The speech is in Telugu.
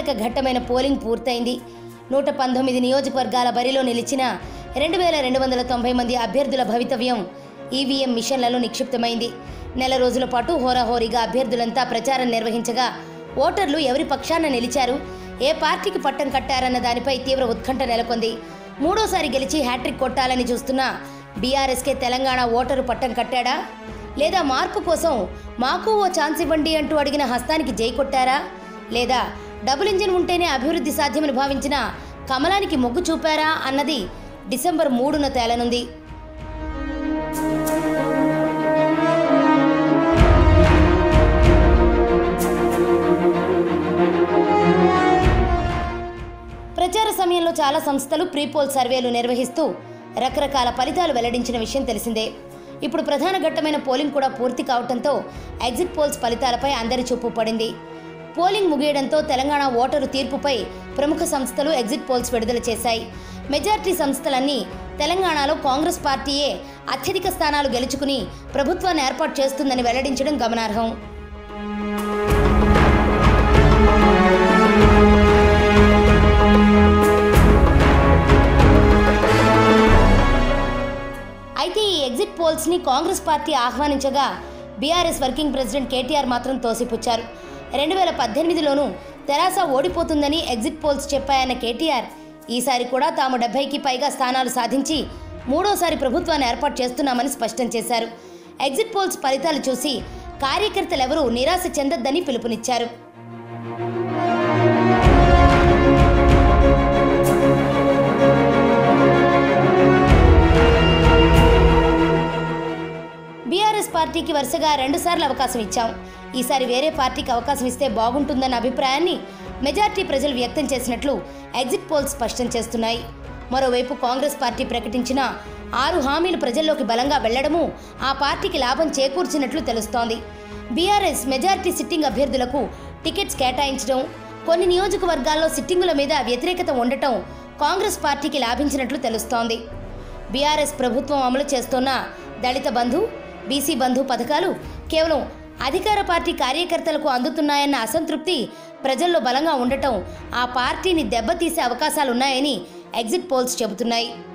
కీలక ఘట్టమైన పోలింగ్ పూర్తయింది నూట పంతొమ్మిది నియోజకవర్గాల బరిలో నిలిచిన రెండు వేల రెండు వందల తొంభై మంది అభ్యర్థుల భవితవ్యం ఈవీఎం మిషన్లలో నిక్షిప్తమైంది నెల రోజుల పాటు హోరాహోరీగా అభ్యర్థులంతా ప్రచారం నిర్వహించగా ఓటర్లు ఎవరి పక్షాన నిలిచారు ఏ పార్టీకి పట్టం కట్టారన్న దానిపై తీవ్ర ఉత్కంఠ నెలకొంది మూడోసారి గెలిచి హ్యాట్రిక్ కొట్టాలని చూస్తున్న బీఆర్ఎస్కే తెలంగాణ ఓటరు పట్టం కట్టాడా లేదా మార్పు కోసం మాకు ఓ ఛాన్స్ ఇవ్వండి అంటూ అడిగిన హస్తానికి జై కొట్టారా లేదా డబుల్ ఇంజిన్ ఉంటేనే అభివృద్ధి సాధ్యమని భావించిన కమలానికి మొగ్గు చూపారా అన్నది డిసెంబర్ మూడున తేలనుంది ప్రచార సమయంలో చాలా సంస్థలు ప్రీపోల్ సర్వేలు నిర్వహిస్తూ రకరకాల ఫలితాలు వెల్లడించిన విషయం తెలిసిందే ఇప్పుడు ప్రధాన ఘట్టమైన పోలింగ్ కూడా పూర్తి కావడంతో ఎగ్జిట్ పోల్స్ ఫలితాలపై అందరి చూపు పడింది పోలింగ్ ముగియడంతో తెలంగాణ ఓటరు తీర్పుపై ప్రముఖ సంస్థలు ఎగ్జిట్ పోల్స్ విడుదల చేశాయి మెజార్టీ సంస్థలన్నీ తెలంగాణలో కాంగ్రెస్ పార్టీయే అత్యధిక స్థానాలు గెలుచుకుని ప్రభుత్వాన్ని ఏర్పాటు చేస్తుందని వెల్లడించడం గమనార్హం అయితే ఈ ఎగ్జిట్ పోల్స్ని కాంగ్రెస్ పార్టీ ఆహ్వానించగా బీఆర్ఎస్ వర్కింగ్ ప్రెసిడెంట్ కేటీఆర్ మాత్రం తోసిపుచ్చారు రెండు వేల పద్దెనిమిదిలోనూ తెరాస ఓడిపోతుందని ఎగ్జిట్ పోల్స్ చెప్పాయన్న కేటీఆర్ ఈసారి కూడా తాము డెబ్బైకి పైగా స్థానాలు సాధించి మూడోసారి ప్రభుత్వాన్ని ఏర్పాటు చేస్తున్నామని స్పష్టం చేశారు ఎగ్జిట్ పోల్స్ ఫలితాలు చూసి కార్యకర్తలెవరూ నిరాశ చెందొద్దని పిలుపునిచ్చారు బీఆర్ఎస్ పార్టీకి వరుసగా రెండుసార్లు అవకాశం ఇచ్చాం ఈసారి వేరే పార్టీకి అవకాశం ఇస్తే బాగుంటుందన్న అభిప్రాయాన్ని మెజార్టీ ప్రజలు వ్యక్తం చేసినట్లు ఎగ్జిట్ పోల్స్ స్పష్టం చేస్తున్నాయి మరోవైపు కాంగ్రెస్ పార్టీ ప్రకటించిన ఆరు హామీలు ప్రజల్లోకి బలంగా వెళ్లడము ఆ పార్టీకి లాభం చేకూర్చినట్లు తెలుస్తోంది బీఆర్ఎస్ మెజార్టీ సిట్టింగ్ అభ్యర్థులకు టికెట్స్ కేటాయించడం కొన్ని నియోజకవర్గాల్లో సిట్టింగుల మీద వ్యతిరేకత ఉండటం కాంగ్రెస్ పార్టీకి లాభించినట్లు తెలుస్తోంది బీఆర్ఎస్ ప్రభుత్వం అమలు చేస్తున్న దళిత బంధు బీసీ బంధు పథకాలు కేవలం అధికార పార్టీ కార్యకర్తలకు అందుతున్నాయన్న అసంతృప్తి ప్రజల్లో బలంగా ఉండటం ఆ పార్టీని దెబ్బతీసే అవకాశాలున్నాయని ఎగ్జిట్ పోల్స్ చెబుతున్నాయి